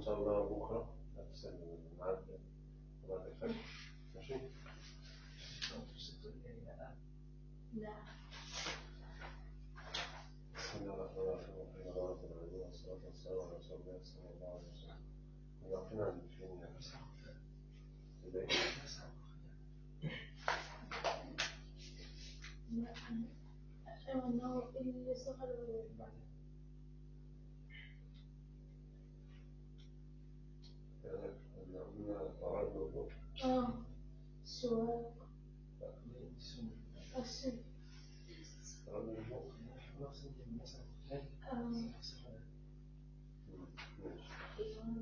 شاء الله بكرة نفس الميعاد بعد الفجر ماشي؟ لا بسم الله الرحمن الرحيم الحمد لله رب العالمين والصلاة والسلام على رسول الله صلى الله عليه وسلم كنا واقفين عند فين يعني؟ ازاي؟ أيوة إنه اللي صغر كنا قلنا فرائض الوضوء آه سواك السن فرائض الوضوء آه ماشي أيوة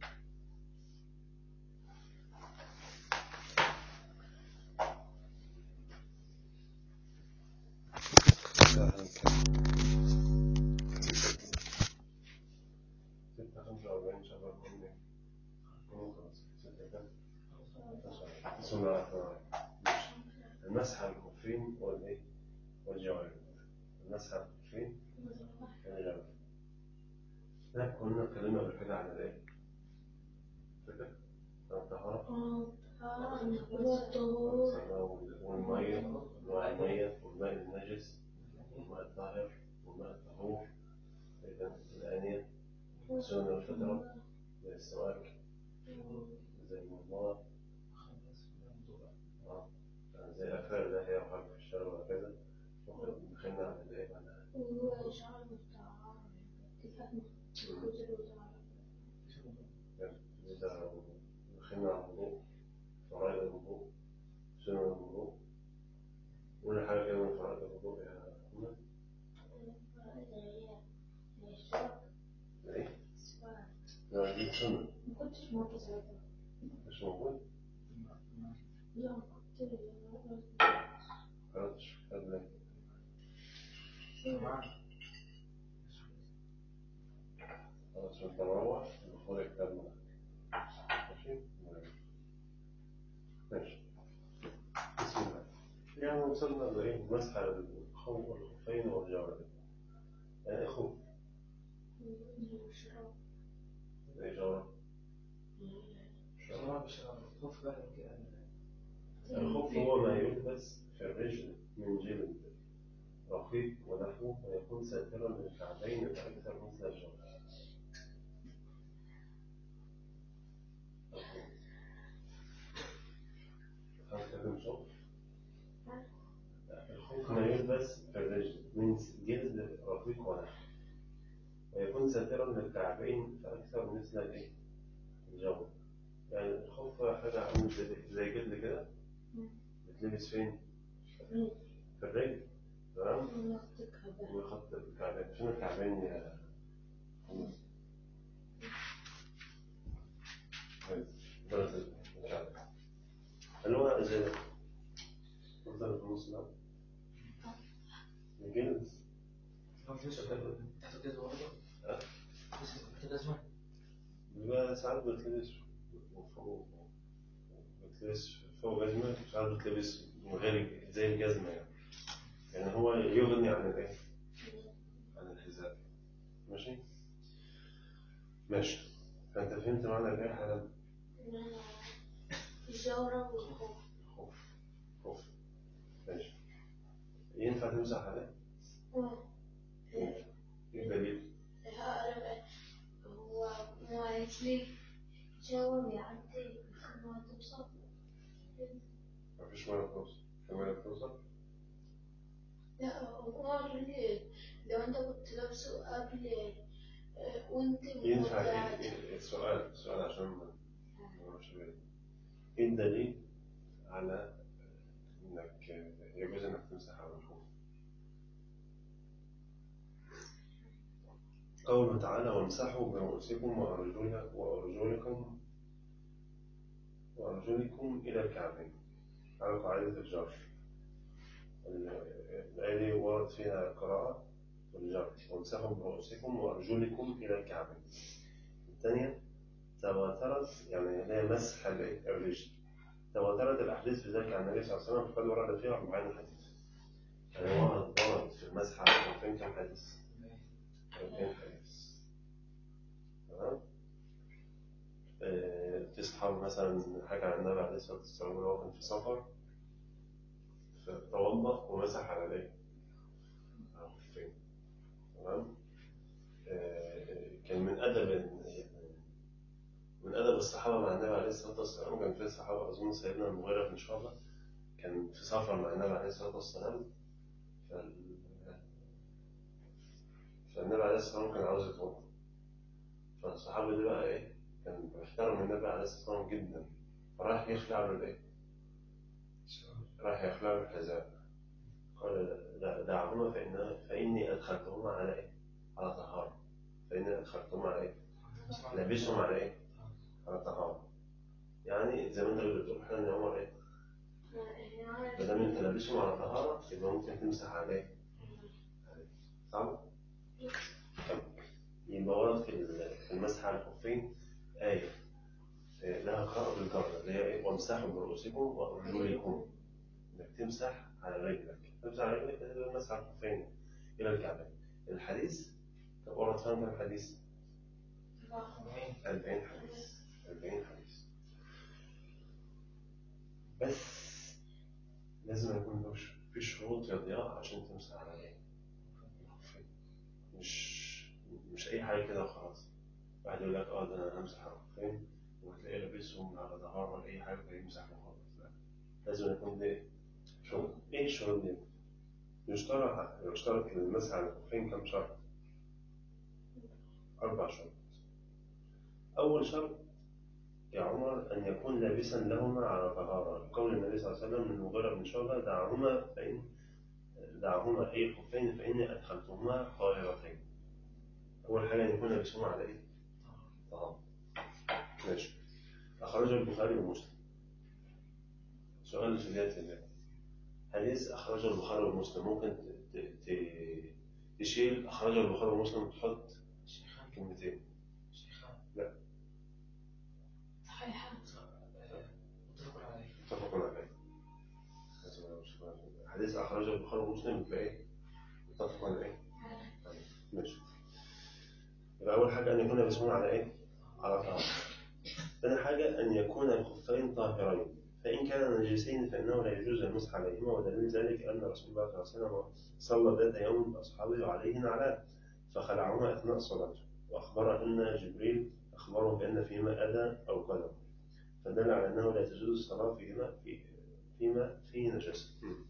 ستة خمسة وأربعين شهر كنا كنا خلاص ستة كام؟ بسم الله الرحمن الرحيم المسح على الكفين والإيه؟ والجوارح المسح على الكفين والجوارح لا كنا اتكلمنا قبل كده عن الإيه؟ فاكر؟ عن الطهارة آه آه هو الطهور والمية أنواع المية والماء النجس والماء الطاهر والماء الطهور إذا الآنية سنن الفطرة زي السواك زي المضمضة آه، زي الأفعال اللي هي وحرف الشر وهكذا دخلنا على الإيه على وهو شعر بتاع تفهم كتر إذا دخلنا على الوضوء فرائض الوضوء سنن الوضوء كل حاجة كده من فرائض الوضوء يا محمد إيه؟ لا دي سنة ما كنتش موجود ساعتها مش موجود لا كنت خلاص قبل خلاص وانت مروح خد الكتاب معاك ماشي؟ ماشي بسم الله يعني وصلنا لإيه؟ مسح الخوف والخفين والجوارب يعني إيه خوف؟ إيه جوارب؟ الخوف هو ما يلبس في الرجل من جلد رقيق ونحوه ويكون ساترا للكعبين فأكثر مثل الجوارب هنتكلم صوت الخوف ما يلبس في الرجل من جلد رقيق ونحوه ويكون ساترا للكعبين فأكثر مثل الإيه؟ الجوارب يعني الخوف حاجة عامل زي زي جلد كده بتلبس فين؟ في الرجل تمام؟ ويخط الكعبين فين الكعبين يا محمد؟ كويس. درجة الكعبين اللي هو زي ده افضل في النص ده الجلد بيبقى ساعات بتلبس فوق بتلبس فوق جزمة ساعات بتلبس من غير زي الجزمة يعني يعني هو يغني عن الايه؟ عن الحذاء ماشي؟ ماشي فانت فهمت معنى الايه حالا؟ الجورة والخوف خوف خوف ماشي ينفع تمسح عليه؟ ايه الدليل؟ هو ما قالت لي جواب يعدي ما توصل مفيش ميه بتوصل في ميه بتوصل؟ لا هو قال لي لو انت كنت لابسه قبل آه، وانت ينفع مودع- ايه إيه- السؤال السؤال عشان ما ما نعرفش بالي. ايه الدليل على انك يجوز انك تمسح على الخوف قوله تعالى وامسحوا برؤوسكم وارجل وارجلكم وارجلكم الى الكعبين على قاعدة الجر ال- الآية دي ورد فيها قراءة والجر وامسحوا برؤوسكم وارجلكم الى الكعبين الثانية تواترت يعني هي مسح الإيه؟ الرجل تواترت الأحاديث في ذلك عن النبي صلى الله عليه وسلم فقد ورد فيها 40 حديث يعني ورد ورد في المسح على 2000 كم حديث 2000 حديث تمام آه، في صحابي مثلا حكى عن النبي عليه الصلاة والسلام إن هو كان في سفر فتوضأ ومسح على الإيه؟ على الخفين تمام؟ آه، كان من أدب من أدب الصحابة مع النبي عليه الصلاة والسلام كان في صحابة أظن سيدنا المغيرة بن شعبة كان في سفر مع النبي عليه الصلاة والسلام فال... فالنبي عليه الصلاة والسلام كان عاوز يتوضأ فالصحابة دي بقى إيه كان بيحترم النبي عليه الصلاة والسلام جدا فراح يخلع له الإيه؟ راح يخلع له الحذاء قال لا دعهما فإن فإني أدخلتهما على إيه؟ على طهارة فإني أدخلتهما على إيه؟ لابسهم على إيه؟ على طهارة يعني زي ما أنت بتقول حالا يا عمر إيه؟ ما دام أنت لابسهم على طهارة يبقى ممكن تمسح عليه صح؟ يبقى ورد في في المسح على الخفين آية آه، لها قراءة بالجر اللي هي إيه؟ وامسحوا برؤوسكم وأرجلكم إنك تمسح على رجلك تمسح على رجلك ده المسح على الخفين إلى الكعبين الحديث طب ورد فيها كم حديث؟ 40 حديث 40 حديث بس لازم يكون له ش- في شروط يا ضياء عشان تمسح على ايه؟ الخفين. مش مش اي حاجه كده وخلاص واحد يقول لك اه ده انا همسح على الخفين وتلاقيه لابسهم على ظهر ولا اي حاجه فيمسح وخلاص لا لازم يكون ده شروط ايه الشروط دي؟ يشترط يشترط للمسح على الخفين كم شرط؟ أربع شروط أول شرط يا عمر أن يكون لابسا لهما على طهارة قول النبي صلى الله عليه وسلم من المغيرة بن شعبة دعهما فإن دعهما أي الخفين فإني أدخلتهما طاهرتين أول حاجة أن يكون لابسهما على إيه؟ طهارة ماشي أخرجه البخاري ومسلم سؤال في ذات الله حديث أخرجه البخاري ومسلم ممكن ت- ت- ت- تشيل أخرجه البخاري ومسلم وتحط شيخان كلمتين شيخان صحيحة متفق عليه متفق عليه حديث أخرجه البخاري ومسلم يبقى إيه؟ متفق عليه ماشي يبقى أول حاجة أن يكون لابسهما على إيه؟ على طهارة ثاني حاجة أن يكون الخفين طاهرين فإن كانا نجسين فإنه لا يجوز المسح عليهما ودليل ذلك أن رسول الله صلى الله عليه وسلم صلى ذات يوم بأصحابه وعليه نعلان فخلعهما أثناء صلاته وأخبر أن جبريل أخبره بأن فيهما أذى أو قدم فدل على أنه لا تجوز الصلاة فيهما في فيما فيه نجاسة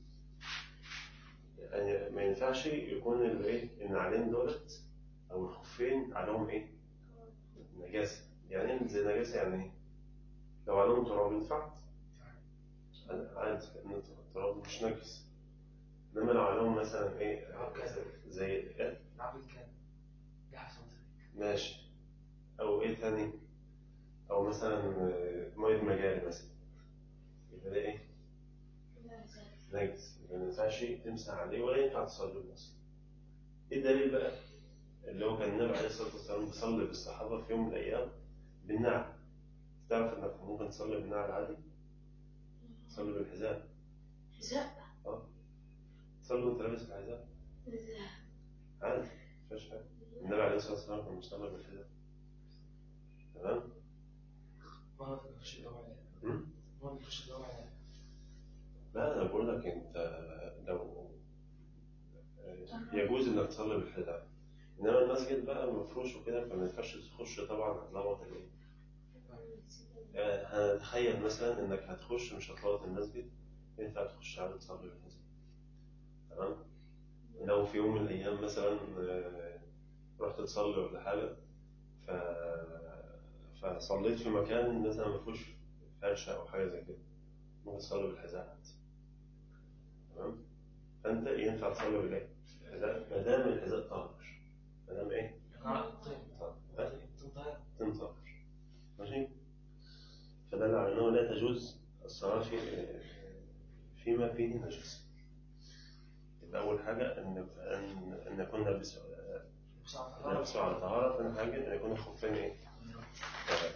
يعني ما ينفعش يكون الايه النعلين دولت او الخفين عليهم ايه نجاسه يعني ايه زي نجاسه يعني ايه لو عليهم تراب ينفع عادي ان التراب مش نجس انما لو عليهم مثلا ايه زي إيه؟ العبد كان يحسن ماشي او ايه تاني او مثلا آه، ميه مجاري مثلا يبقى ده ايه نجس يبقى ما ينفعش تمسح عليه ولا ينفع تصلي له اصلا ايه الدليل بقى اللي هو كان النبي عليه الصلاه والسلام بيصلي بالصحابه في يوم من الايام بالنعل تعرف انك ممكن تصلي بالنعل عادي تصلي بالحذاء حذاء تصلي وانت لابس الحذاء عادي مفيش حاجه النبي عليه الصلاه والسلام كان بيصلي بالحذاء تمام ما هو بيخش الدواء عليه مم؟ ما هو بيخش الدواء عليه لا انا بقول لك انت لو يجوز انك تصلي بالحذاء انما المسجد بقى مفروش وكده فما ينفعش تخش طبعا هتلخبط الايه يعني هتخيل مثلا انك هتخش مش هتلخبط المسجد ينفع تخش عادي تصلي بالحذاء تمام لو في يوم من الايام مثلا آه، رحت تصلي ولا حاجه ف... فصليت في مكان مثلا ما فيهوش فرشه او حاجه زي كده ممكن تصلي بالحذاء عادي تمام فانت ينفع تصلي بالايه؟ الحذاء ما دام الحذاء طاهر ما دام ايه؟ طيب طاهر ها؟ طيب تنطهر ماشي فدل على انه لا تجوز الصلاه في فيما فيه نجس يبقى اول حاجه ان ان ان يكون لابس لابسه على طهاره ثاني حاجه ان يكون الخفين ايه؟ طاهر.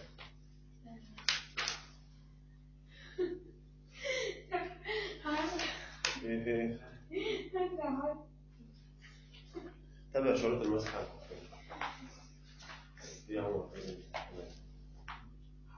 ايه ايه تابع شروط المسح على الخفين ايه هو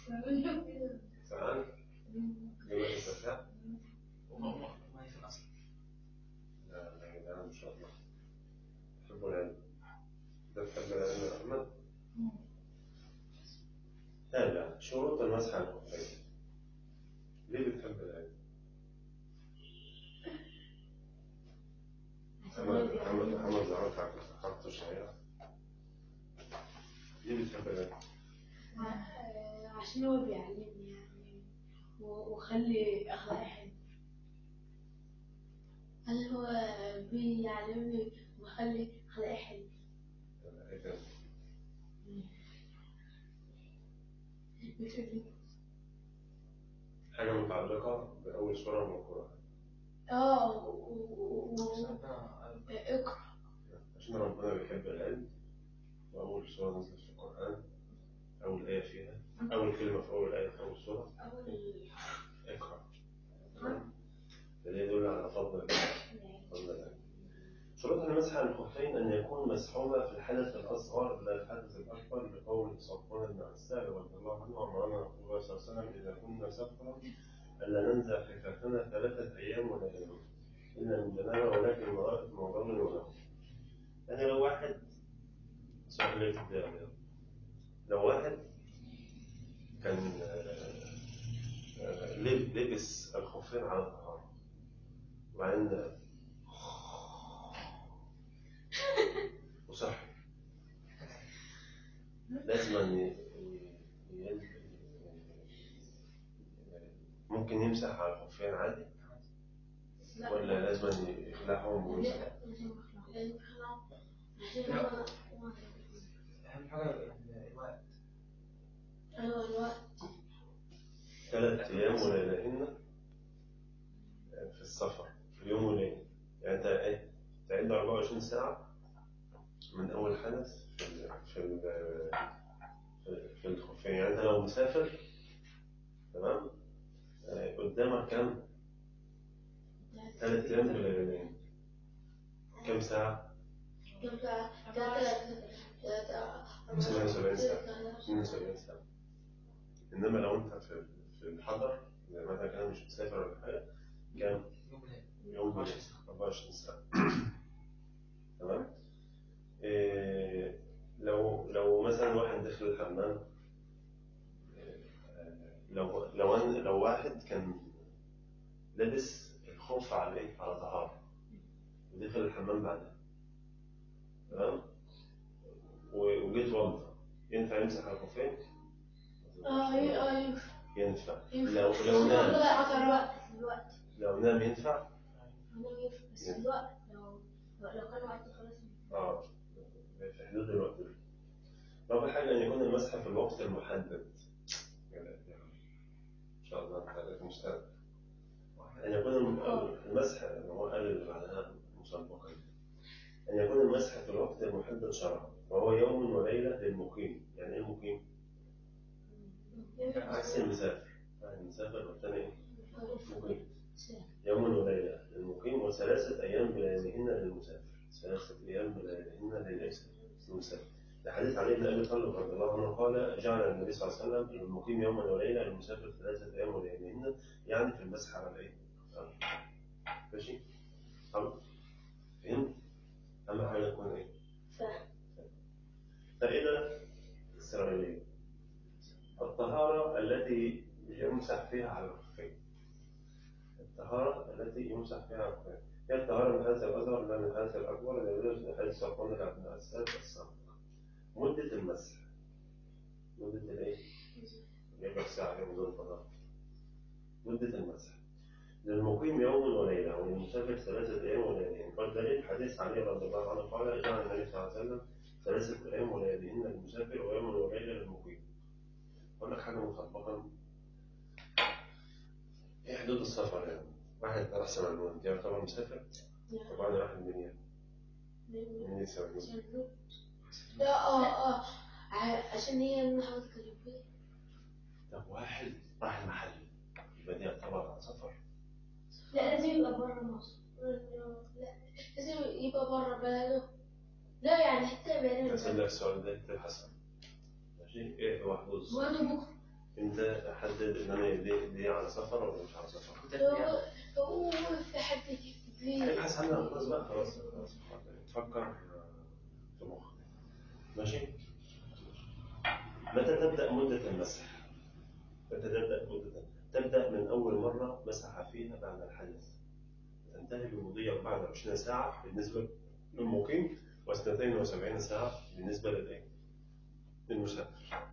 سمعان جمال الزكاة وما ما ما هي في الأصل لا لا يا جدعان إن شاء الله تحبوا العلم ده تحب العلم يا أحمد تابع شروط المسح على الخفين ليه بتحب العلم؟ محمد محمد محمد زعلان حقته الشهيرة ليه بتحب العلم؟ آه، عشان هو بيعلمني يعني و- وخلي أخلاقي حلوة هل هو بيعلمني وخلي أخلاقي حلوة إيه تاني؟ بتقولي حاجة متعلقة بأول سورة من القرآن اه و- و- و- ربنا اقرأ عشان ربنا بيحب العلم وأول سورة نزلت في القرآن أول آية فيها أول كلمة في أول آية في أول سورة أول اقرأ تمام؟ فده يدل على فضل فضل العلم شروط المسح على الخفين أن يكون مسحهما في الحدث الأصغر لا الحدث الأكبر لقول صفوان بن عسال رضي الله عنه أمرنا رسول الله صلى الله عليه وسلم إذا كنا سفرا ألا ننزع خفافنا ثلاثة أيام وليالي إلا من جنابة ولكن مرات مضر ونوم يعني لو واحد سؤال ليه تبدأ عليه. لو واحد كان آه، آه، لب- لبس الخفين على طهارة وبعدين وصحي لازم أن ي- ي- ي- ممكن يمسح على الخفين عادي لا ولا لازم أن يخلعهم ويمسح لا لازم أخلع لازم أخلع عشان هو أهم حاجة الوقت أيوة الوقت ثلاث أيام وليلهن في السفر في يوم وليلة يعني أنت إيه تعد 24 ساعة من أول حدث في ال في ال في- في الخفين يعني أنت لو مسافر تمام آه، قدامك كام؟ ثلاث أيام وليلتين كم ساعة؟ كم ساعة؟ ثلاثة ثلاثة 72 ساعة 72 ساعة إنما لو أنت في في الحضر زي ما أنت كده مش مسافر ولا حاجة كام؟ يوم وليلة يوم وليلة 24 ساعة تمام إيه لو لو مثلا واحد دخل الحمام إيه، لو لو أن لو واحد كان لابس الخوف على ايه؟ على طهارة ودخل الحمام بعدها تمام و- وجيت وضع ينفع يمسح على الخفين؟ اه ايوه ينفع ينفع. لو لو نام لا حتى الوقت الوقت لو نام ينفع؟ أنا ينفع بس الوقت لو لو كان وقت خلاص اه في حدود الوقت ده. رابع حاجة أن يكون المسح في الوقت المحدد يعني إن شاء الله تعالى في المستقبل أن يكون الم- المسح هو قال اللي بعدها مسبقا أن يكون المسح في الوقت المحدد شرعا وهو يوم وليلة للمقيم يعني إيه المقيم؟ عكس المسافر واحد مسافر والثاني إيه؟ مقيم يوم وليلة للمقيم وثلاثة أيام بلياليهن للمسافر ثلاثة أيام بلياليهن للإنسان المسافر الحديث علي بن أبي طالب رضي الله عنه قال جعل النبي صلى الله عليه وسلم للمقيم يوما وليلة للمسافر ثلاثة أيام ولياليهن يعني في المسح على الإيه؟ آه. ماشي؟ خلاص؟ فهمت؟ أهم حاجة تكون إيه؟ فاهم فائدة إسرائيلية الطهارة التي يمسح فيها على الخفين الطهارة التي يمسح فيها على الخفين هي الطهارة من الحدث الأصغر لا من الحدث الأكبر لذلك في حديث صفوان بن عبد العزيز السابق مدة المسح مدة الإيه؟ يبقى ساعة يوم ذو الفضاء مدة المسح للمقيم يوم وليلة وللمسافر ثلاثة أيام وليالين والدليل حديث علي رضي الله عنه قال جعل النبي صلى الله عليه وسلم ثلاثة أيام ولياليهن للمسافر ويوم وليلة للمقيم أقول لك حاجة مطبقا إيه حدود السفر يعني واحد راح سمعنون دي يعتبر مسافر وبعد راح المنيا منيا سمعنون لا اه اه ع- عشان هي المحاولة الكليبية طب واحد راح المحل يبقى دي يعتبر سفر لا لازم يبقى بره مصر لا لازم يبقى بره بلده لا يعني حتى بلده أسأل لك السؤال ده تبحث عنه ماشي إيه هو حدود السفر برضه بكرة أنت انت حدد ان انا دي, دي على سفر ولا مش على سفر كنت يعني هو هو في حد في ابحث عنها خلاص بقى خلاص خلاص تفكر في مخك ماشي متى تبدا مده المسح متى تبدا مده تبدا من اول مره مسح فيها بعد الحدث تنتهي بمضي 24 ساعه بالنسبه للمقيم و72 ساعه بالنسبه للايه للمسافر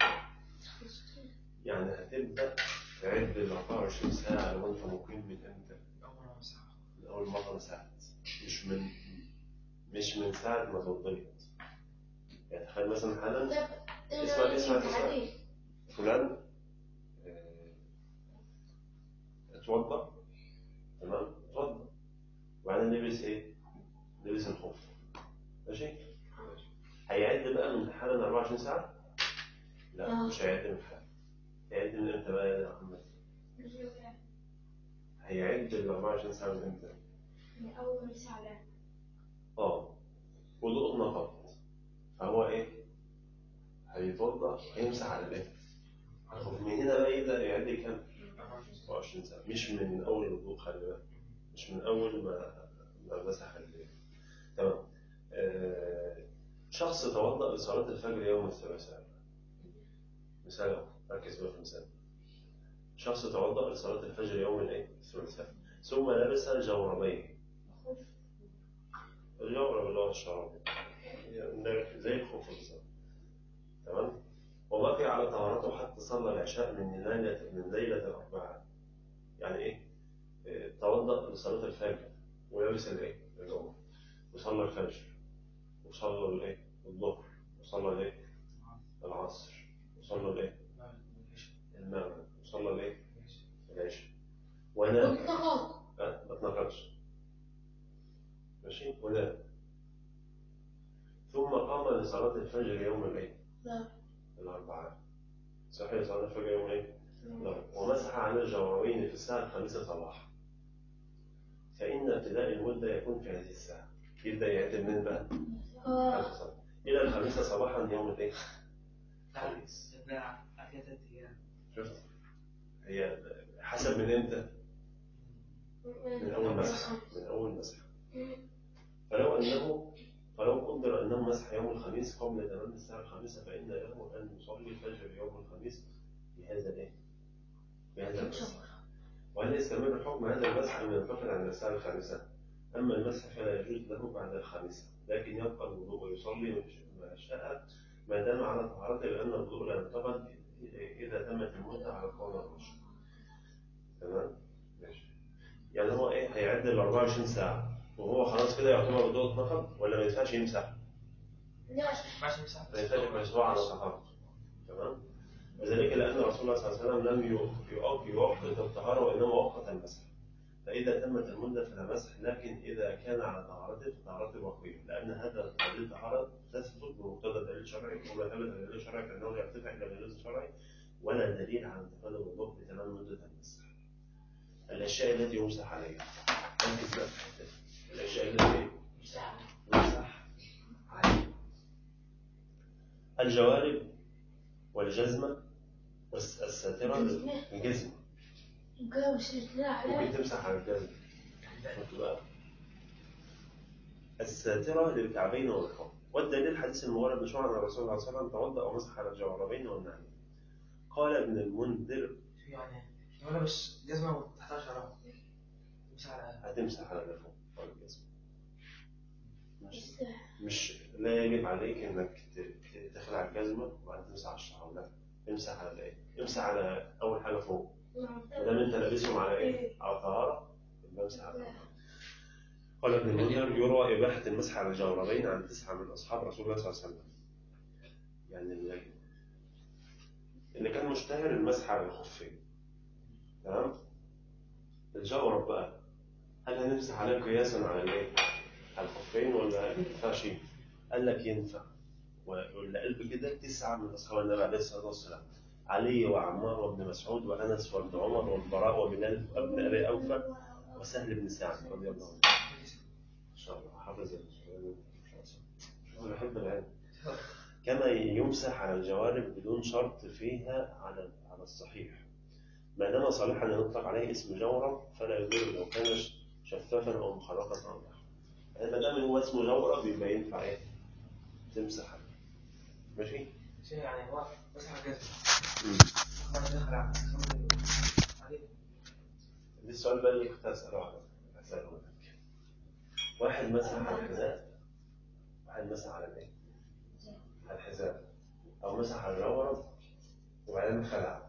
يعني هتبدا تعد ال 24 ساعه لو انت مقيم من امتى أول مرة مسحها من أول مرة مسحت مش من مش من ساعة ما توضيت يعني تخيل مثلا حالا طب اسمع- اسمع- اسمع. عليه فلان آه، اتوضى تمام اتوضى وبعدين لبس ايه؟ لبس الخف ماشي؟ ماشي. هيعد بقى من حالا 24 ساعة؟ لا آه. مش هيعد من حالا هيعد من امتى بقى يا محمد؟ هيعد ال 24 ساعة من امتى؟ من أول ساعة اه وضوء نقض فهو ايه؟ هيتوضا هيمسح على الايه؟ على الخف. من هنا بقى يبدا يعد كام؟ 24 ساعه مش من اول الوضوء خلي بالك مش من اول ما ما مسح ال- تمام آه، شخص توضا لصلاه الفجر يوم الثلاثاء مثال أهو، ركز بقى في المثال شخص توضا لصلاه الفجر يوم الايه؟ الثلاثاء ثم لبس جوربين الجورب اللي هو الشراب يعني زي الخوف بالظبط تمام وبقي على طهارته حتى صلى العشاء من ليلة من ليلة الأربعاء يعني إيه؟ إيه، توضأ لصلاة الفجر ولبس الإيه؟ الجوع وصلى الفجر وصلى الإيه؟ الظهر وصلى الإيه؟ العصر وصلى الإيه؟ المغرب وصلى الإيه؟ العشاء ونام والضغط لا ما تنقلش ماشي ونام ثم قام لصلاة الفجر يوم الايه؟ لا الأربعاء صحيح لصلاة الفجر يوم الايه؟ الأربعاء. ومسح على الجوربين في الساعة الخامسة صباحا فإن ابتداء المدة يكون في هذه الساعة يبدأ يعد من بقى؟ آه. خمسة صباحا. إلى الخامسة صباحا يوم الايه؟ لا الخميس لا أكيد ثلاث أيام شفت؟ هي حسب من امتى؟ من أول مسح من أول مسح فلو أنه فلو قدر أنه مسح يوم الخميس قبل تمام الساعة الخامسة فإن له أن يصلي الفجر يوم الخميس بهذا الإيه؟ بهذا المسح وهل يستمر حكم هذا المسح أم ينتقل عند الساعة الخامسة؟ أما المسح فلا يجوز له بعد الخامسة لكن يبقى الوضوء ويصلي ما شاء ما دام على طهارته لأن الوضوء لا ينتقد إذا تمت المدة على قول الرشد تمام؟ ماشي يعني هو إيه هيعد ال 24 ساعة وهو خلاص كده يعتبر الوضوء اتنقض ولا ما ينفعش يمسح؟ لا ما عادش مسح ما ينفعش مشروع على طهارته تمام؟ وذلك لأن رسول الله صلى الله عليه وسلم لم يوق- يوقت الطهارة وإنما وقت المسح فإذا تمت المدة فلا مسح لكن إذا كان على طهارته فطهارته بقية لأن هذا هذه الطهارة تثبت بمقتضى دليل شرعي وما ثبت دليل شرعي فإنه لا يرتفع إلى دليل شرعي ولا دليل على انتقال الوضوء بتمام مدة المسح الأشياء التي يمسح عليها ركز بقى في الحتة دي. الأشياء التي إيه؟ يمسح عليها الجوارب والجزمة والساترة الجزمة يمكن مش لا عليه ممكن تمسح على الجزمة شفت بقى الساترة للكعبين والحوض والدليل حديث المغيرة بن شعبة عن الرسول صلى الله عليه وسلم توضأ ومسح على الجوربين والنعلين قال ابن المنذر يعني لو أنا بس جزمة وتحتها شراب مسح على هتمسح على اللي فوق على الجزمة ماشي. بس مش لا يجب عليك انك ت- ت- تخلع الجزمة وبعدين تمسح على الشعر لا امسح على ايه؟ امسح على اول حاجة فوق ما دام انت لابسهم على ايه؟ على طهارة يبقى امسح على طهارة. قال ابن المنذر يروى إباحة المسح على الجوربين عن تسعة من أصحاب رسول الله صلى الله عليه وسلم. يعني اللي, اللي كان مشتهر المسح على الخفين. تمام؟ الجورب بقى هل هنمسح عليه قياسا على الايه؟ على الخفين ولا ما ينفعش؟ قال لك ينفع. واللي قال كده تسعة من أصحاب النبي عليه الصلاة والسلام. علي وعمار وابن مسعود وأنس وابن عمر والبراء وبلال وابن أبي أوفى وسهل بن سعد رضي الله عنه. ما شاء الله حافظ القرآن. شوف بحب العلم كما يمسح على الجوارب بدون شرط فيها على على الصحيح ما دام صالحا يطلق عليه اسم جورب فلا يضر لو كان شفافا او مخرطا او نحو يعني ما دام هو اسمه جورب يبقى ينفع ايه تمسح عليه ماشي شيء يعني هو بس على كده مم. ما دخل على عليه دي السؤال بقى اللي كنت هسأله على هسأله لك واحد مسح على الحذاء واحد مسح على الايه؟ على الحذاء أو مسح على الجورب وبعدين خلع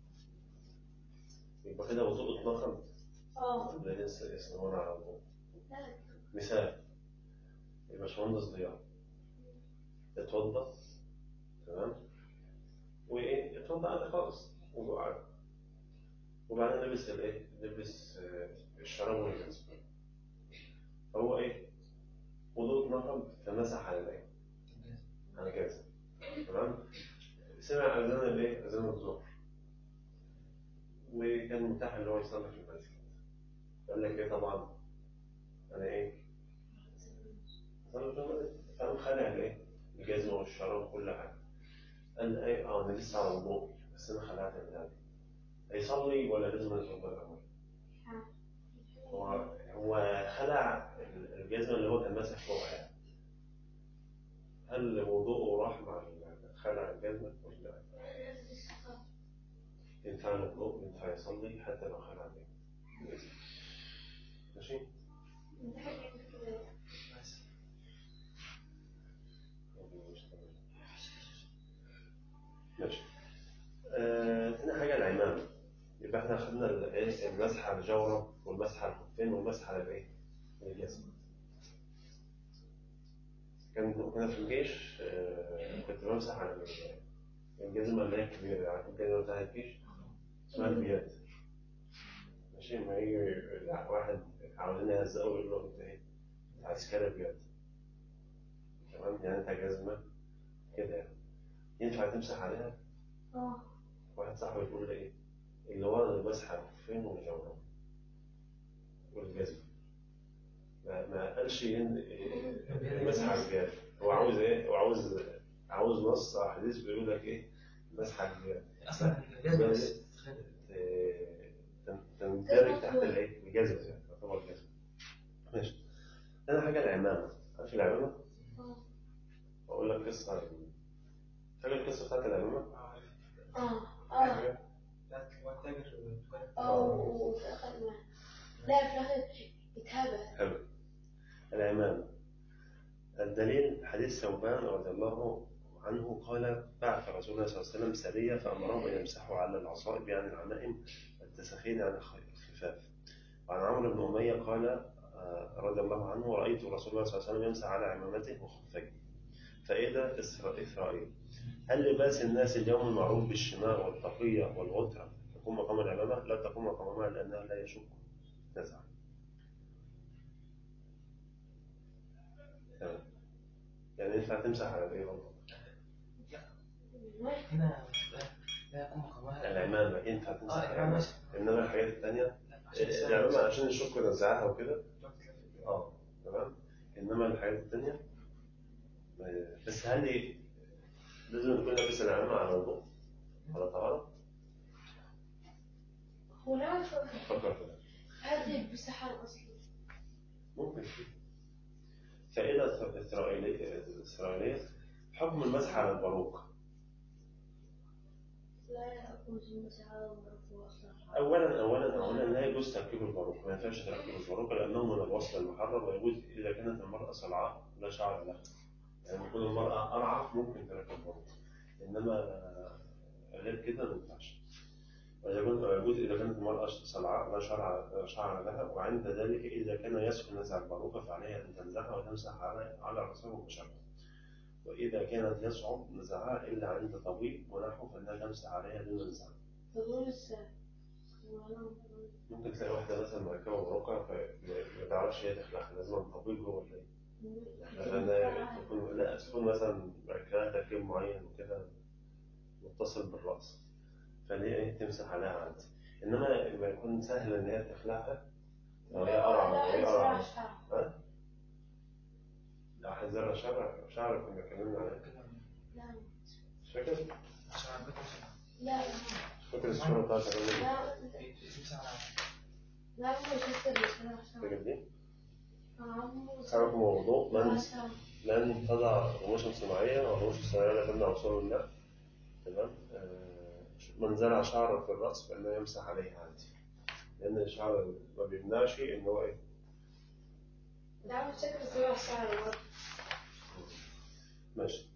يبقى كده وضوء اتنقض اه ولا لسه يستمر على وضوء لا مثال الباشمهندس ضياء اتوضى تمام وايه اتوضى عادي خالص وضوء عادي وبعدين لبس الايه لبس آه، الشراب والجزمة فهو ايه وضوء اتنقض فمسح على الايه على كذا تمام سمع اذان الايه اذان الظهر وكان متاح ان هو يصلي في المسجد قال لك ايه طبعا انا ايه صلي في المسجد قام خلع الايه الجزمه والشراب وكل حاجه قال ايه اه انا لسه على وضوء بس انا خلعت البتاع هيصلي ولا لازم يتوضا الاول؟ هو هو خلع الجزمه اللي هو كان ماسك فوقها يعني هل وضوءه راح مع خلع الجزمه ولا لا؟ ينفع الوضوء ينفع يصلي حتى لو خلع الجزمه ماشي؟ بس ماشي آه، تاني حاجة العمامة يبقى احنا خدنا ال- ايه المسح على الجورب والمسح على الخفين والمسح على الايه؟ الجسم. كان كنا في الجيش آه، كنت بمسح على ال- الجزمة اللي هي الكبيرة عارف الجزمة بتاع الجيش اسمها البيات. ماشي ما يجي لا، واحد عاوزين يهزقه يقول له انت ايه؟ انت عسكري بيات. تمام يعني انت جزمة كده يعني. ينفع تمسح عليها؟ اه واحد صاحبي بيقول لي ايه اللي ورا المسح على الخفين والجورب والجزم ما, ما قالش ين- إيه، مسح على الجاد هو عاوز ايه هو عاوز عاوز نص حديث بيقول لك ايه مسح على الجاد اصلا الجزمه بس تخيل. إيه، تن- تندرج تحت الايه الجزم يعني تعتبر جزم ماشي تاني حاجه العمامه عارف العمامه اه اقول لك قصه عن- فاكر القصه بتاعت العمامه اه اه لا هو التاجر في الدكان اه وفي الاخر ما لا في الاخر اتهبل حلو العمامة الدليل حديث ثوبان رضي الله عنه قال بعث رسول الله صلى الله عليه وسلم سرية فأمرهم أن يمسحوا على العصائب يعني العمائم التسخين عن الخ- الخفاف وعن عمرو بن أمية قال آه، رضي الله عنه رأيت رسول الله صلى الله عليه وسلم يمسح على عمامته وخفيه فإذا إسرا- إسرائيل هل لباس الناس اليوم المعروف بالشماغ والتقية والغترة تقوم مقام العمامة؟ لا تقوم مقامها لأنها لا يشك نزعا تمام يعني ينفع تمسح على الايه برضه؟ هنا لا لا يقوم مقامها العمامة ينفع تمسح اه على العمامة العمامة انما الحاجات التانية لا، عشان السلام. العمامة عشان الشك ونزعها وكده اه اه تمام انما الحاجات التانية آه، بس هل ايه لازم تكون لابس العمامة على وضوء على طهارة هو لا يفكر فكر في ده هذه بسحر اصلا ممكن فائدة إسرائيلية إسرائيلية حكم المسح على الباروك لا يكون مسحر مرفوع اصلا اولا اولا اولا لا يجوز تركيب الباروك ما ينفعش تركيب الباروك لانه من الوصل المحرم ويجوز اذا كانت المراه صلعاء لا شعر لها يعني لما تكون المراه ارعى ممكن تركب باروك انما غير كده ما ينفعش ويجوز ويجوز اذا كانت المراه صلعاء لا شعر لا شعر لها وعند ذلك اذا كان يسهل نزع الباروكه فعليها ان تنزعها وتمسح على على راسها مباشره واذا كانت يصعب نزعها الا عند طبيب ونحو فانها تمسح عليها دون نزعها تقول الساعة ممكن تلاقي واحدة مثلا مركبة باروكة فما تعرفش هي تخلع لازم الطبيب هو اللي لا تكون لا تكون مثلا مركبة تركيب معين وكده متصل بالرأس فليه ايه تمسح عليها عادي انما لما يكون سهل ان هي تخلعها لو هي قرعة لو هي قرعة ها؟ لو حزرها شعر شعر كنا اتكلمنا عليه لا مش فاكر؟ عشان عبيت عشان لا مش فاكر السورة بتاعت الراجل لا تمسح على لا مو شفت الصراحة فاكر دي؟ عمو حكم وضوء من عشان من تضع رموشا صناعية والرموش الصناعية لا تمنع وصول الماء تمام آه، من زرع شعرا في الرأس فإنه يمسح عليه عادي لأن الشعر ما بيمنعش إن هو إيه لا مش شكل الصراحة شعر برضه ماشي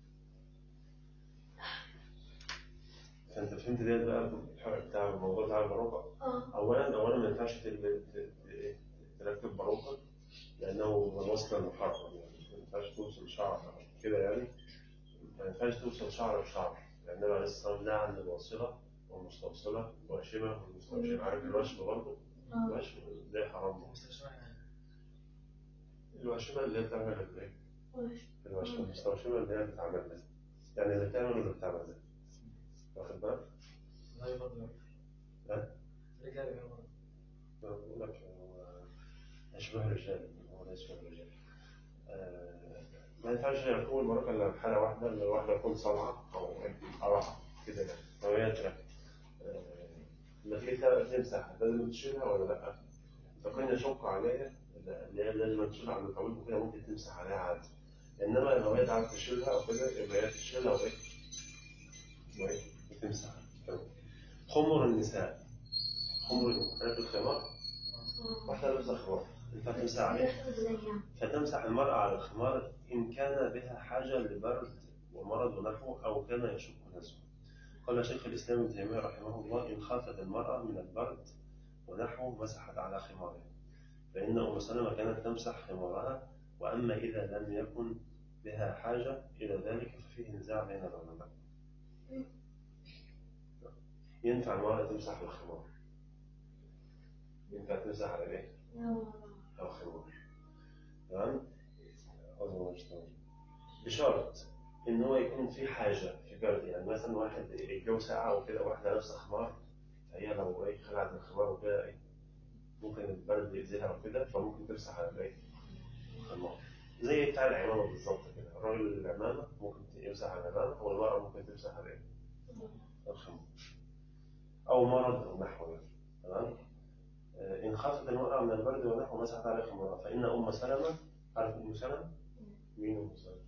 فأنت فهمت ديت بقى الحرق بتاع الموضوع بتاع الباروكة اه أولا أولا ما ينفعش تل- ت- ت- إيه؟ تركب باروكة لأنه وصل محرم يعني ما ينفعش توصل شعر كده يعني ما ينفعش توصل شعر بشعر لأن النبي عليه الصلاة والسلام نهى عن الواصلة والمستوصلة والواشمة والمستوشمة عارف الوشم برضه؟ اه الوشم ده حرام برضه. مستشفى يعني الواشمة اللي هي بتعمل الايه؟ وش الواشمة المستوشمة اللي هي بتعمل ده يعني اللي بتعمل واللي بتعمل ده واخد بالك؟ والله برضه لا. رجالي يا برضه أنا بقول لك هو أشبه الرجال هو لا يشبه الرجال آه، ما ينفعش يكون المرأة إلا بحالة واحدة إن الواحدة تكون صلعة أو قرعة كده يعني أو هي ترك آه، لما تيجي تمسح لازم تشيلها ولا لأ؟ إذا كان يشق عليها اللي هي لازم تشيلها على الطويل وكده ممكن تمسح عليها عادي إنما لو هي تعرف تشيلها أو كده يبقى هي تشيلها وإيه؟ وإيه؟ وتمسحها تمام. خمر النساء خمر عارف الخمار؟ واحدة لابسة خمار أنت هتمسح عليها فتمسح المرأة على الخمار إن كان بها حاجة لبرد ومرض ونحوه أو كان يشك نزعه. قال شيخ الإسلام ابن تيمية رحمه الله إن خافت المرأة من البرد ونحوه مسحت على خمارها فإن أم سلمة كانت تمسح خمارها وأما إذا لم يكن بها حاجة إلى ذلك ففيه نزاع بين العلماء. ينفع المرأة تمسح الخمار ينفع تمسح على إيه؟ أو خمار تمام؟ عذر مجتمع بشرط إن هو يكون في حاجة في برد يعني مثلا واحد الجو ساقع وكده واحدة لابسة خمار فهي لو إيه خلعت الخمار وكده إيه ممكن البرد يأذيها وكده فممكن تمسح على الإيه؟ الخمار زي بتاع العمامة بالظبط كده الراجل العمامة ممكن يمسح على العمامة والمرأة ممكن تمسح على إيه؟ الخمار أو مرض أو نحوه يعني تمام؟ آه، إن خافت المرأة من البرد ونحو مسحت على خمارها فإن أم سلمة عارف أم سلمة؟ مين أم سلمة؟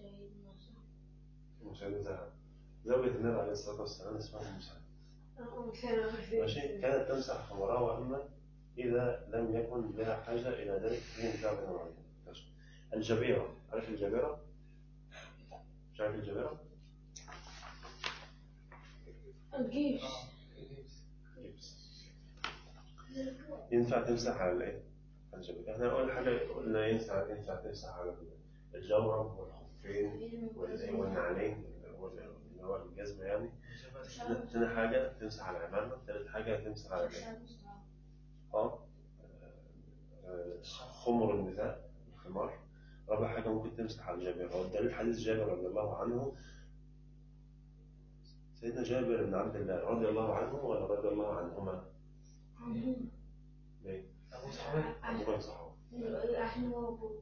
أم سلمة زهرة زوجة النبي عليه الصلاة والسلام اسمها أم سلمة ماشي كانت تمسح خمارها وأما إذا لم يكن لها حاجة إلى ذلك فهي نزاع بين العلماء ماشي. الجبيرة عارف الجبيرة؟ مش عارف الجبيرة؟ الجيش جبس ينفع تمسح على الايه؟ على الجبيرة احنا أول حاجة قلنا ينفع ينفع تمسح على الجورب والخفين وال- والنعلين اللي هو الجزمة يعني ثاني حاجة تمسح على العمامة ثالث حاجة تمسح على الايه؟ اه آه، خمر النساء الخمار رابع حاجة ممكن تمسح على الجبيرة والدليل حديث جابر رضي الله عنه سيدنا جابر بن عبد الله رضي الله عنه ولا رضي الله عنهما؟ ليه؟ أبو صحابي أبو بكر صحابي عشان هو أبوه.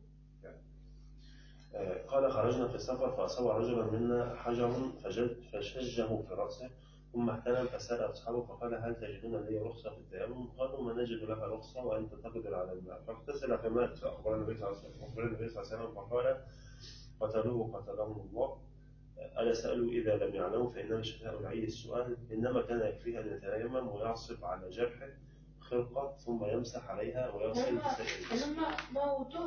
آه، قال خرجنا في السفر فأصاب رجلا منا حجر فجد فشجه في رأسه ثم احتلم فسأل أصحابه فقال هل تجدون لي رخصة في التيمم؟ قالوا ما نجد لك رخصة وأنت تقدر على الماء فاغتسل فمات فأخبر النبي صلى الله عليه وسلم أخبر النبي صلى الله عليه وسلم فقال قتلوه قتلهم الله ألا سألوا إذا لم يعلموا فإنما شفاء العي السؤال إنما كان يكفيه أن يتيمم ويعصب على جرحه خرقة ثم يمسح عليها ويغسل بسائر الجسم. إنما موته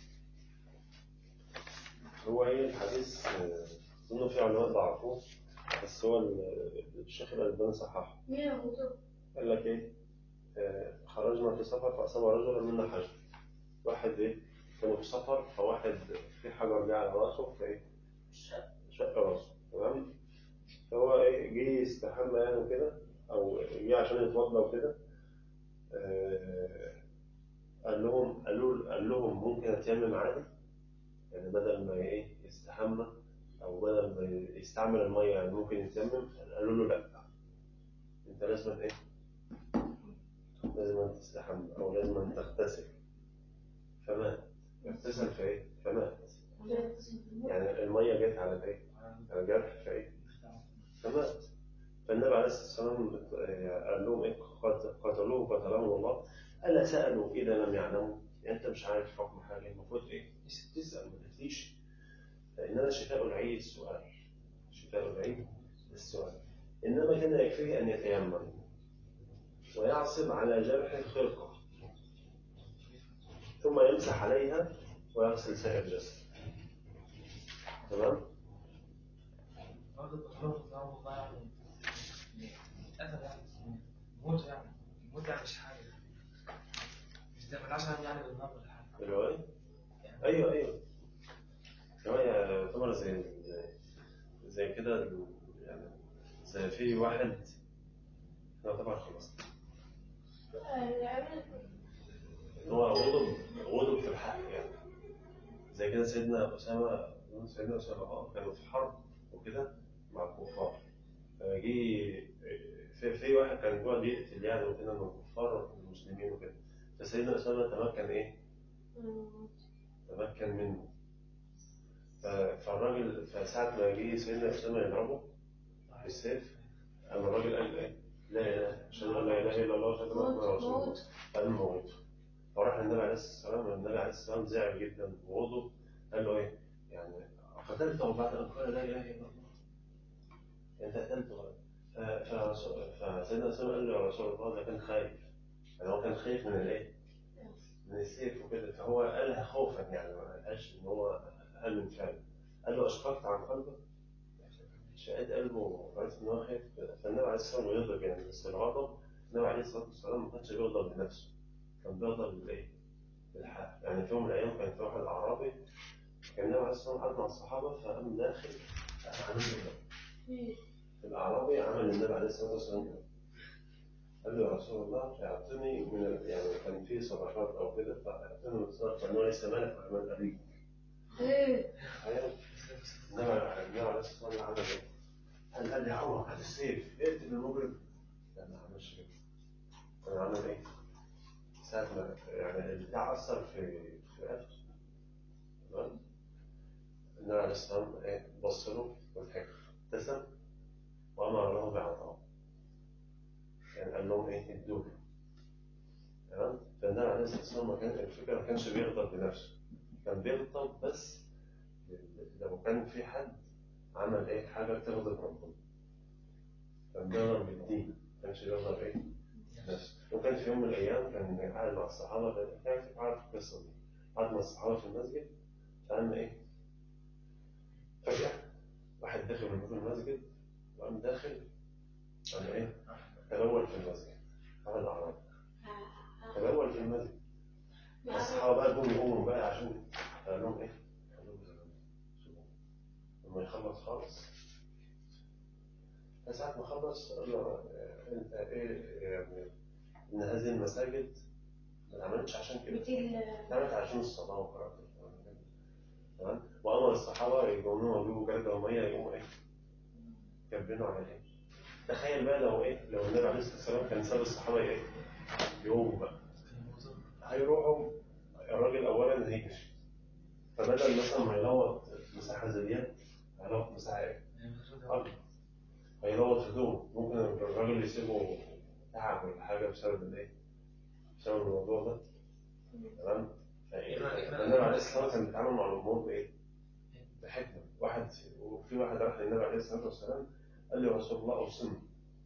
هو ايه الحديث آه، اظن في علماء ضعفوه بس هو ال- الشيخ الالباني صححه مين موته؟ قال لك ايه آه، خرجنا في سفر فاصاب رجلا منا حجر واحد ايه كانوا في سفر فواحد في حجر جه على راسه فايه شق راسه تمام فهو ايه جه يستحمى يعني وكده او جه عشان يتوضا وكده آه، قال لهم قالوا قال لهم ممكن اتيمم عادي يعني بدل ما ايه يستحمى او بدل ما يستعمل الميه يعني ممكن يتيمم قالوا له لا انت لازم ايه لازم تستحمى او لازم تغتسل فمات اغتسل في ايه فمات يعني الميه جت على الايه يعني جرح في ايه فمات فالنبي عليه الصلاه والسلام آه، قال لهم ايه قات- قاتلوه قتلهم الله الا سالوا اذا لم يعلموا يعني انت مش عارف حكم حاجه المفروض ايه تسال ما تفتيش فانما شفاء العي السؤال شفاء العي السؤال انما كان يكفيه ان يتيمم ويعصب على جرح خرقه ثم يمسح عليها ويغسل سائر الجسد تمام برضه الدكتور قدام الله يعني قتل يعني موت يعني موت يعني مش حاجة مش ده ملهاش علاقة يعني بالنار ولا حاجة دلوقتي ايوه ايوه هو يعتبر زي زي زي كده يعني زي في واحد يعتبر خلاص ان هو غضب غضب في الحق يعني زي كده سيدنا اسامه سيدنا اسامه اه كانوا في حرب وكده مع الكفار فجي في, في واحد كان بيقعد يقتل يعني وكده من الكفار المسلمين وكده فسيدنا اسامه تمكن ايه؟ تمكن منه ف- فالراجل فساعة ما جه سيدنا أسامة يضربه بالسيف قام الراجل قال إيه؟ لا إله أشهد أن لا إله إلا الله وأشهد أن محمدا رسول الله موت قام موته فراح النبي عليه الصلاة والسلام النبي عليه الصلاة والسلام زعل جدا وغضب قال له إيه؟ يعني قتلته بعد أن قال لا إله إلا الله أنت قتلته ف- فرسول- فسيدنا أسامة قال له يا رسول الله ده كان خايف يعني هو كان خايف من الإيه؟ من السيف وكده فهو قالها خوفا يعني ما قالهاش ان هو قال من فعل قال له اشفقت عن قلبك شقاد قلبه عرفت ان هو خايف فالنبي عليه الصلاه والسلام يغضب يعني بس الغضب النبي عليه الصلاه والسلام ما كانش بيغضب لنفسه كان بيغضب للايه؟ للحق يعني في يوم من الايام كان في واحد اعرابي كان النبي عليه الصلاه والسلام قاعد مع الصحابه فقام داخل قام عامل كده الاعرابي عمل النبي عليه الصلاه والسلام كده قال له يا رسول الله اعطني من ال- يعني كان في صدقات او كده فاعطني من الصدقه فانه ليس مالك ولا مال ابيك تخيل النبي النبي عليه الصلاه والسلام عمل ايه؟ قال قال لي عمر هات السيف اقتل المجرم لا ما عملش كده كان عمل ايه؟ ساعة ما يعني البتاع أثر في في قلبه تمام؟ النبي عليه الصلاة والسلام ايه؟ بص له وضحك ابتسم وأمر له بعطاء يعني قال لهم ايه ادوه تمام فالنبي عليه الصلاه والسلام ما كان الفكره ما كانش بيغضب بنفسه كان بيغضب بس لو كان في حد عمل ايه حاجه تغضب ربنا كان بيغضب بالدين ما كانش بيغضب ايه نفسه وكان في يوم من الايام كان قاعد مع الصحابه كان عارف القصه دي قعد مع الصحابه في المسجد فقام ايه فجاه واحد داخل من المسجد وقام داخل قام ايه تلول في المسجد واحد اعرابي تلول في المسجد الصحابه بقى جم يقوموا بقى عشان قال لهم ايه؟ قال لهم سيبوه. لما يخلص خالص فساعة ما خلص قال له آه، انت ايه يعني ان هذه المساجد ما اتعملتش عشان كده بتيل اتعملت عشان الصلاة وقراءة القرآن تمام وأمر الصحابة يقوموا ويجيبوا جردة ومية يقوموا إيه؟ يكبنوا على إيه؟ تخيل بقى لو إيه؟ لو النبي عليه الصلاة والسلام كان ساب الصحابة إيه؟ يقوموا بقى هيروحوا الراجل أولا هيجري فبدل مثلا ما يلوط مساحة زي ديت هيلوط مساحة إيه؟ أكبر هيلوط هدوم ممكن الراجل يسيبه تعب ولا حاجة بسبب الإيه؟ بسبب الموضوع ده تمام؟ فإيه؟ فالنبي عليه الصلاة والسلام كان بيتعامل مع الأمور بإيه؟ بحكمة واحد وفي واحد راح للنبي عليه الصلاة والسلام قال له يا رسول الله أوصني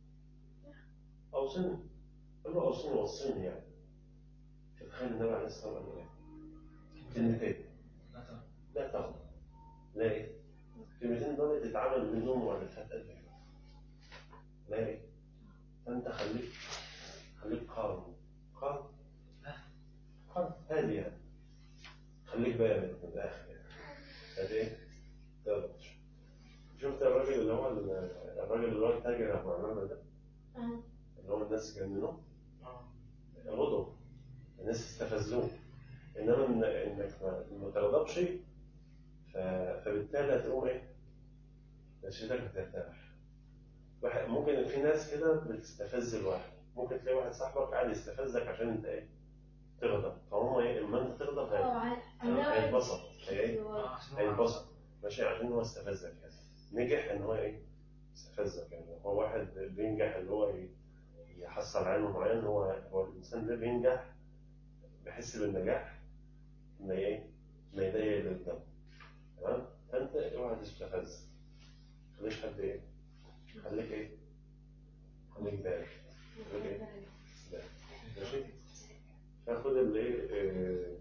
أوصني قال له أوصني وصني يعني فتخيل النبي عليه الصلاة والسلام قال له إيه؟ كلمتين لا تغضب لا إيه؟ الكلمتين دول تتعامل منهم مؤلفات قلبك لا إيه؟ فأنت خليك خليك قارن قارن قارن هادي يعني خليك بارد من الآخر يعني هذا إيه؟ تغضب شفت الراجل اللي هو الراجل اللي هو التاجر أبو عمامة ده اللي هو الناس جننوه غضب الناس استفزوه انما إن انك ما ما تغضبش ف... فبالتالي هتقوم ايه؟ نشيتك هترتاح واحد ممكن في ناس كده بتستفز الواحد ممكن تلاقي واحد صاحبك قاعد يستفزك عشان انت ايه؟ تغضب فهم ايه اما انت تغضب هي- هيتبسط هي ايه؟ هيتبسط ماشي عشان هو استفزك يعني نجح ان هو ايه يستفزك يعني هو واحد بينجح اللي هو ي- يحصل علم معين هو هو الانسان ده بينجح بيحس بالنجاح ما ايه ما يضايق اللي قدامه تمام فانت اوعى تستفز خليش حد ايه خليك ايه خليك بارد خليك ايه بارد. ماشي هاخد الايه آه،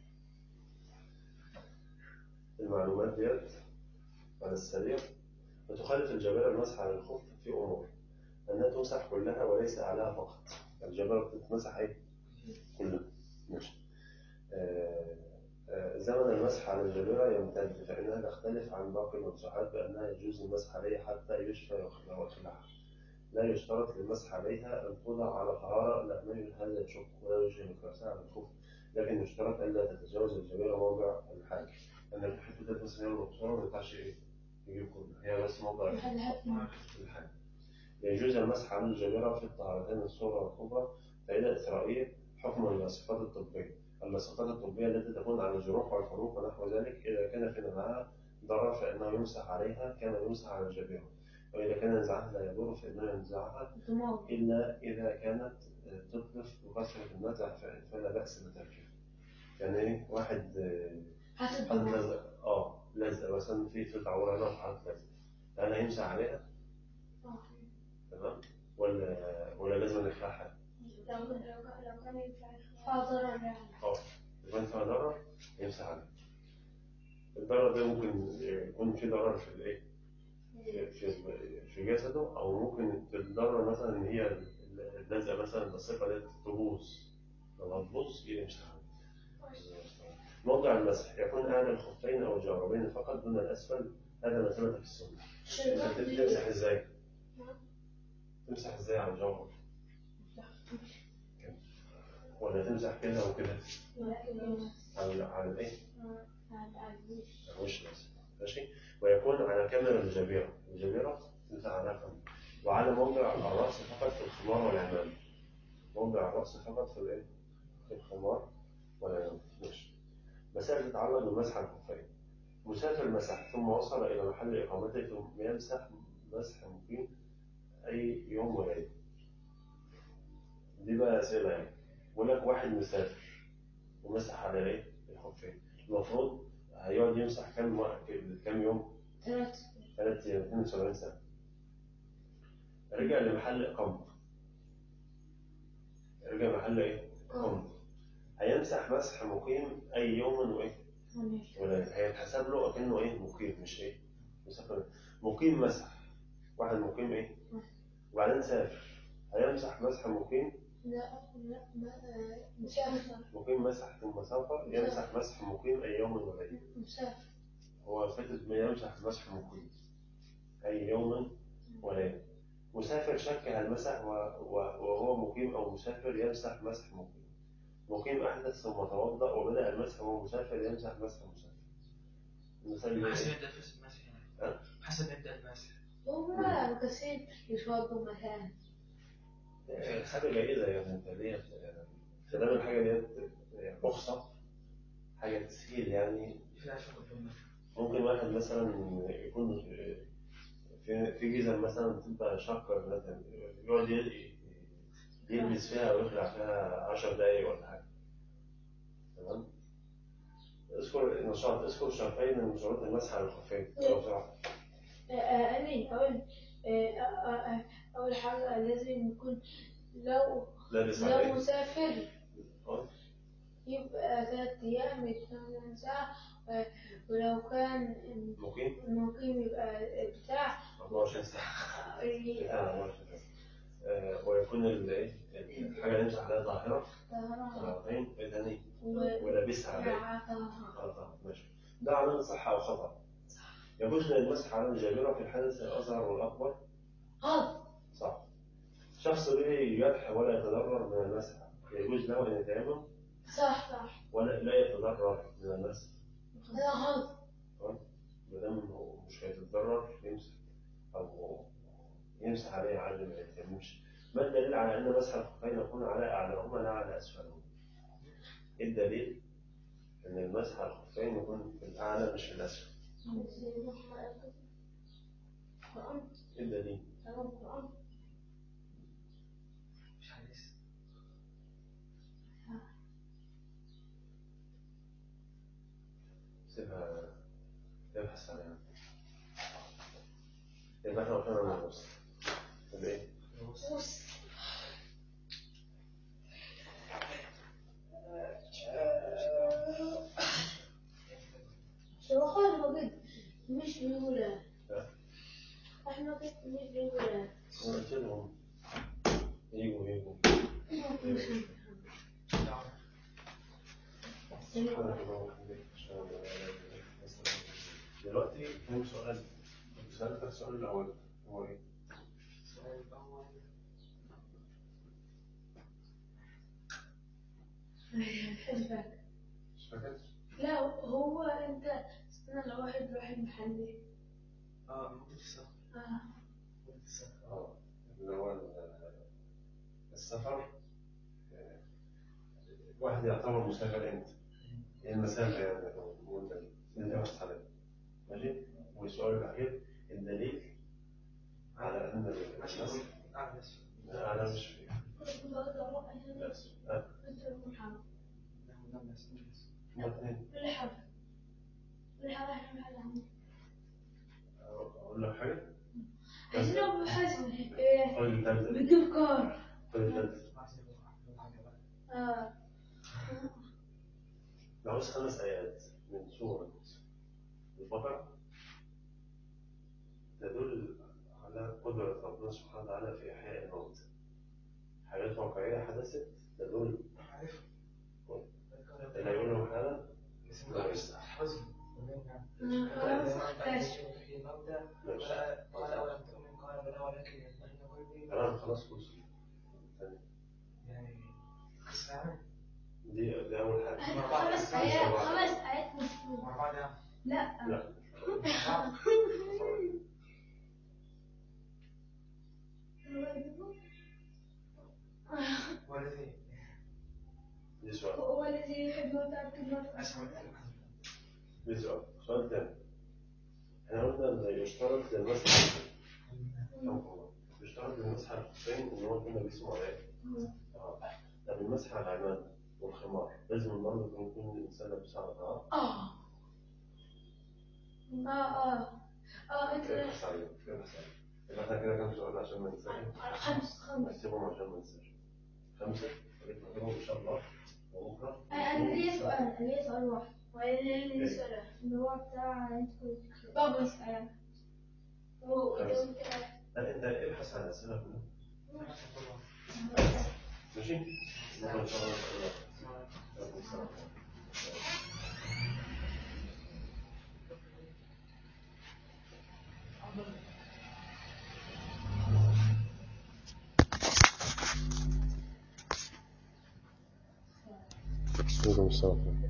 المعلومات ديت على السريع وتخالف الجبالة المسح على الخف في أمور أنها تمسح كلها وليس أعلاها فقط الجبالة بتتمسح إيه؟ كلها ماشي آه، آه، زمن المسح على الجبيرة يمتد فإنها تختلف عن باقي الممسوحات بأنها يجوز المسح عليها حتى يشفى ويخلع ويخلعها لا يشترط للمسح عليها القدرة على طهارة لا من هذا يشك ولا يوجه الكراسة على الخف لكن يشترط ألا تتجاوز الجبيرة موضع الحاج أن الحتة دي مثلا هي المقصورة ما ينفعش إيه يجيب كله هي بس موضع محل هاتف الحاج يجوز المسح على الجبيرة في الطهارتين الصغرى والكبرى فائدة إسرائيل حكم المواصفات الطبية المواصفات الطبية التي تكون على الجروح والحروق ونحو ذلك إذا كان في نزعها ضرر فإنه يمسح عليها كما يمسح على الجبيرة وإذا كان نزعها لا يضر فإنه ينزعها دماغ إلا إذا كانت تتلف بكثرة النزع ف- فلا بأس بتركها. يعني إيه واحد آه، هات حاطط الدماغ لزق اه لزق مثلا في في العورة هنا وحاطط لزق هل هيمسح عليها تمام ولا ولا لازم نخلعها؟ لو لو لو كان ينفع فيها ضرر يعني اه إذا كان فيها ضرر يمسح عليها. الضرر ده ممكن يكون في ضرر في الايه؟ في في- في جسده او ممكن تتضرر مثلا ان هي اللزقه مثلا اللصيقه دي تبوظ لما تبوظ يمسح عليها. موضع المسح يكون أعلى الخفين أو الجوربين فقط دون الأسفل هذا ما ثبت في السنة. أنت تمسح إزاي؟ تمسح إزاي على الجورب؟ ولا تمسح كده وكده؟ على على الإيه؟ على الوش بس ماشي؟ ويكون على كامل الجبيرة، الجبيرة تمسح على كامل وعلى موضع الرأس فقط في الخمار والعمامة. موضع الرأس فقط في الإيه؟ في الخمار والعمامة ماشي. مسائل تتعلق بالمسح على الخفين. مسافر مسح ثم وصل إلى محل إقامته ثم يمسح مسح مقيم أي يوم وليلة. دي بقى أسئلة يعني. بقول لك واحد مسافر ومسح على إيه؟ الخفين. المفروض هيقعد يمسح كام وقت كام يوم؟ ثلاث ثلاث أيام 72 سنة. رجع لمحل إقامته. رجع محل إيه؟ إقامته. هيمسح مسح مقيم أي يوم وإيه؟ ولا هيتحسب له كأنه ايه مقيم مش ايه مسافر مقيم مسح واحد مقيم ايه وبعدين سافر هيمسح مسح مقيم لا لا ما- مسافر مقيم مسح ثم سافر يمسح مسح مقيم اي يوم وليله مسافر هو فاتت ما يمسح مسح مقيم اي يوم وليله مسافر شك هل مسح و- و- وهو مقيم او مسافر يمسح مسح مقيم مقيم احدث ثم توضا وبدا المسح وهو مسافر يمسح مسح مسافر المثال ده حسب إيه؟ يبدأ في المسح يعني ها؟ حسب يبدأ المسح هم مكسين يتوضوا مثلا حاجة جيدة يعني انت ليه خلال الحاجة ديت رخصة حاجة تسهيل يعني في العشاء كلهم ممكن واحد مثلا يكون في في جزم مثلا تبقى شكر مثلا يقعد ي- يلبس فيها ويخلع فيها 10 دقايق ولا حاجة تمام اذكر نشاط اذكر شرطين من شروط المسح على الخفين لو سمحت. أمين أقول آه، آه، آه، أول حاجة لازم يكون لو لابس على لو ايه؟ مسافر اه. يبقى ثلاث أيام 8 ساعة آه، ولو كان مقيم ممكن يبقى بتاع 24 ساعة آه، ي- بتاع 24 ساعة آه، ويكون الايه الحاجة اللي يمسح عليها ظاهرة طهارة طهارتين ايه تاني؟ و- ولابسها عليه مع طهارة اه طبعا ماشي ده علامة صحة أو خطأ يجوز المسح على الجابرة في الحدث الأصغر والأكبر غلط صح شخص به يجرح ولا يتضرر من المسح يجوز له أن يتيمم صح صح ولا لا يتضرر من المسح لا غلط ما دام هو مش هيتضرر يمسح أو يمسح عليه عادي ما يتيممش ما الدليل على أن مسح الخفين يكون على أعلاهما لا على أسفلهما؟ إيه الدليل؟ أن المسح على الخفين يكون في الأعلى مش في الأسفل القرآن إيه الدليل؟ تمام القرآن مش حديث سيبها ابحث عنها يبقى احنا وصلنا للنص يبقى ايه؟ بص هو خالد مجد مش بيقولها لا. احمد مجد مش بيقولها انا قلت لهم يجوا يجوا دلوقتي كم سؤال سألتك السؤال الأول هو إيه؟ السؤال الأول بحبك مش فاكر؟ لا هو انت استنى لو واحد راح المحل اه مدة السفر اه مدة السفر اه اللي هو ال- السفر آه، واحد يعتبر مسافر امتى؟ ايه المسافة يعني المدة دي؟ اللي تبحث عليها ماشي؟ والسؤال الأخير الدليل على أن ماشي الناس أعلى ماشي لا أنا مش فاهم بس آه، نعم نعم ناس ناس هما اتنين الحب الحب احنا محل عمو أقول لك حاجة؟ عايزين ابو حازم ايه خد التالتة بتجيب كار خد التالتة ما أحسن أروح حاجة بقى اه نعوز خمس آيات من سورة البقرة تدل على قدرة ربنا سبحانه وتعالى في إحياء الموت حاجات واقعية حدثت تدل عارف اللي يقولوا حالا اسمه حزن انا ما سمعتهاش ماشي قال أولم تؤمن قال بلى ولكن يطمئن قلبي كلام خلاص وصل يعني قصة يعني دي دي أول حاجة خمس ايات خمس ايات مفروض مع بعض يعني لا لا مع بعض والذي دي سؤال هو الذي يحب موتى الكلمات أسمع دي سؤال سؤال تاني احنا قلنا إن يشترط للمسح يشترط للمسح على الخفين إن هو يكون لابسهم على إيه؟ آه. طب المسح على العمامة والخمار لازم النهارده يكون يكون الإنسان لابس على النهار اه اه اه اه انت ابحث عليه ابحث عليه يبقى احنا كده كام سؤال عشان ما ننساش خمس خمس نكتبهم عشان ما ننساش خمسة نكتبهم إن شاء الله وبكرة انا ليا سؤال انا ليا سؤال واحد وأنا ليا سؤال اللي هو بتاع انت كنت بابا يسأل هو لا أنت ابحث عن الأسئلة كلها ماشي؟ بكرة إن شاء الله نتكلم. عليكم السلام. عليكم السلام